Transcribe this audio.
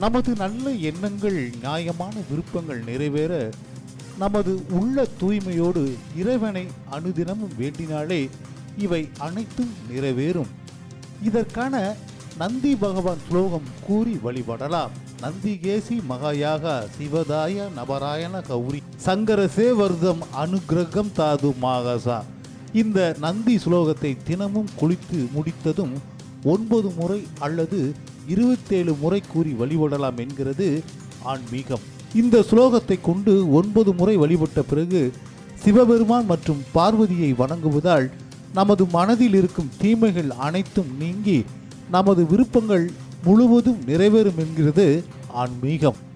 நமது நல்ல எண்ணங்கள் நியாயமான விருப்பங்கள் நிறைவேற நமது உள்ள தூய்மையோடு இறைவனை அனுதினமும் வேண்டினாலே இவை அனைத்தும் நிறைவேறும் இதற்கான நந்தி பகவான் ஸ்லோகம் கூறி வழிபடலாம் நந்திகேசி மகாயாக சிவதாய நபராயண கௌரி சங்கரசே வர்தம் அனுகிரகம் தாது மாகசா இந்த நந்தி ஸ்லோகத்தை தினமும் குளித்து முடித்ததும் ஒன்பது முறை அல்லது இருபத்தேழு முறை கூறி வழிபடலாம் என்கிறது ஆன்மீகம் இந்த ஸ்லோகத்தை கொண்டு ஒன்பது முறை வழிபட்ட பிறகு சிவபெருமான் மற்றும் பார்வதியை வணங்குவதால் நமது மனதில் இருக்கும் தீமைகள் அனைத்தும் நீங்கி நமது விருப்பங்கள் முழுவதும் நிறைவேறும் என்கிறது ஆன்மீகம்